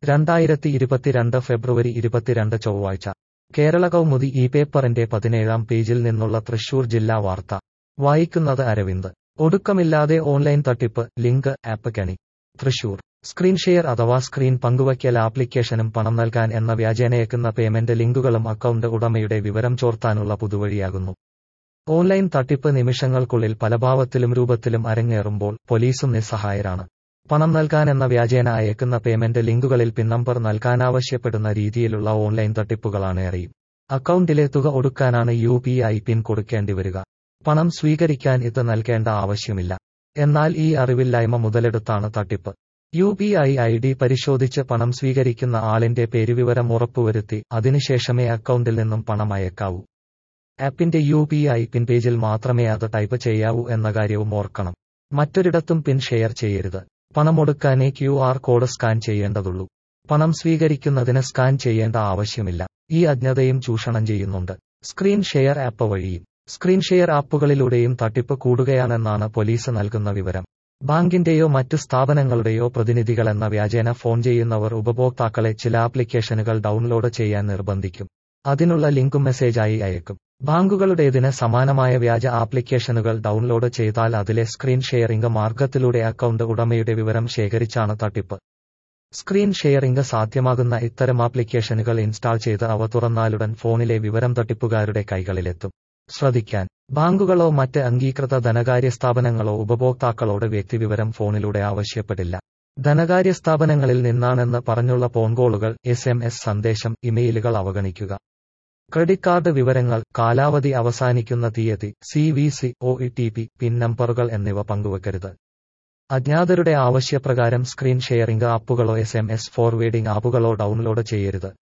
രണ്ടായിരത്തി ഇരുപത്തിരണ്ട് ഫെബ്രുവരി ഇരുപത്തിരണ്ട് ചൊവ്വാഴ്ച കേരള കൗമുദി ഈ പേപ്പറിന്റെ പതിനേഴാം പേജിൽ നിന്നുള്ള തൃശൂർ ജില്ലാ വാർത്ത വായിക്കുന്നത് അരവിന്ദ് ഒടുക്കമില്ലാതെ ഓൺലൈൻ തട്ടിപ്പ് ലിങ്ക് ആപ്പ് കെണി തൃശൂർ സ്ക്രീൻ ഷെയർ അഥവാ സ്ക്രീൻ പങ്കുവയ്ക്കൽ ആപ്ലിക്കേഷനും പണം നൽകാൻ എന്ന വ്യാജേനയക്കുന്ന പേയ്മെന്റ് ലിങ്കുകളും അക്കൗണ്ട് ഉടമയുടെ വിവരം ചോർത്താനുള്ള പുതുവഴിയാകുന്നു ഓൺലൈൻ തട്ടിപ്പ് നിമിഷങ്ങൾക്കുള്ളിൽ പലഭാവത്തിലും രൂപത്തിലും അരങ്ങേറുമ്പോൾ പോലീസും നിസ്സഹായരാണ് പണം നൽകാനെന്ന വ്യാജേന അയക്കുന്ന പേയ്മെന്റ് ലിങ്കുകളിൽ പിൻ നമ്പർ നൽകാനാവശ്യപ്പെടുന്ന രീതിയിലുള്ള ഓൺലൈൻ തട്ടിപ്പുകളാണ് ഏറെയും അക്കൗണ്ടിലെ തുക ഒടുക്കാനാണ് യു പി ഐ പിൻ കൊടുക്കേണ്ടി വരിക പണം സ്വീകരിക്കാൻ ഇത് നൽകേണ്ട ആവശ്യമില്ല എന്നാൽ ഈ അറിവില്ലായ്മ മുതലെടുത്താണ് തട്ടിപ്പ് U P I I D പരിശോധിച്ച് പണം സ്വീകരിക്കുന്ന ആളിന്റെ പേരുവിവരം ഉറപ്പുവരുത്തി അതിനുശേഷമേ അക്കൗണ്ടിൽ നിന്നും പണം അയക്കാവൂ ആപ്പിന്റെ യു പി ഐ പിൻ പേജിൽ മാത്രമേ അത് ടൈപ്പ് ചെയ്യാവൂ എന്ന കാര്യവും ഓർക്കണം മറ്റൊരിടത്തും പിൻ ഷെയർ ചെയ്യരുത് പണമൊടുക്കാനേ ക്യു ആർ കോഡ് സ്കാൻ ചെയ്യേണ്ടതുള്ളൂ പണം സ്വീകരിക്കുന്നതിന് സ്കാൻ ചെയ്യേണ്ട ആവശ്യമില്ല ഈ അജ്ഞതയും ചൂഷണം ചെയ്യുന്നുണ്ട് സ്ക്രീൻ ഷെയർ ആപ്പ് വഴിയും സ്ക്രീൻ ഷെയർ ആപ്പുകളിലൂടെയും തട്ടിപ്പ് കൂടുകയാണെന്നാണ് പോലീസ് നൽകുന്ന വിവരം ബാങ്കിന്റെയോ മറ്റു സ്ഥാപനങ്ങളുടെയോ പ്രതിനിധികളെന്ന വ്യാജേന ഫോൺ ചെയ്യുന്നവർ ഉപഭോക്താക്കളെ ചില ആപ്ലിക്കേഷനുകൾ ഡൗൺലോഡ് ചെയ്യാൻ നിർബന്ധിക്കും അതിനുള്ള ലിങ്കും മെസ്സേജായി അയക്കും ബാങ്കുകളുടേതിന് സമാനമായ വ്യാജ ആപ്ലിക്കേഷനുകൾ ഡൗൺലോഡ് ചെയ്താൽ അതിലെ സ്ക്രീൻ ഷെയറിംഗ് മാർഗത്തിലൂടെ അക്കൗണ്ട് ഉടമയുടെ വിവരം ശേഖരിച്ചാണ് തട്ടിപ്പ് സ്ക്രീൻ ഷെയറിംഗ് സാധ്യമാകുന്ന ഇത്തരം ആപ്ലിക്കേഷനുകൾ ഇൻസ്റ്റാൾ ചെയ്ത് അവ തുറന്നാലുടൻ ഫോണിലെ വിവരം തട്ടിപ്പുകാരുടെ കൈകളിലെത്തും ശ്രദ്ധിക്കാൻ ബാങ്കുകളോ മറ്റ് അംഗീകൃത ധനകാര്യ സ്ഥാപനങ്ങളോ ഉപഭോക്താക്കളോട് വ്യക്തിവിവരം ഫോണിലൂടെ ആവശ്യപ്പെടില്ല ധനകാര്യ സ്ഥാപനങ്ങളിൽ നിന്നാണെന്ന് പറഞ്ഞുള്ള ഫോൺ കോളുകൾ എസ് എം എസ് സന്ദേശം ഇമെയിലുകൾ അവഗണിക്കുക ക്രെഡിറ്റ് കാർഡ് വിവരങ്ങൾ കാലാവധി അവസാനിക്കുന്ന തീയതി C V C O E T P pin നമ്പറുകൾ എന്നിവ പങ്കുവെക്കരുത് അജ്ഞാതരുടെ ആവശ്യപ്രകാരം സ്ക്രീൻ ഷെയറിംഗ് ആപ്പുകളോ എസ് എം എസ് ഫോർവേഡിംഗ് ആപ്പുകളോ ഡൗൺലോഡ് ചെയ്യരുത്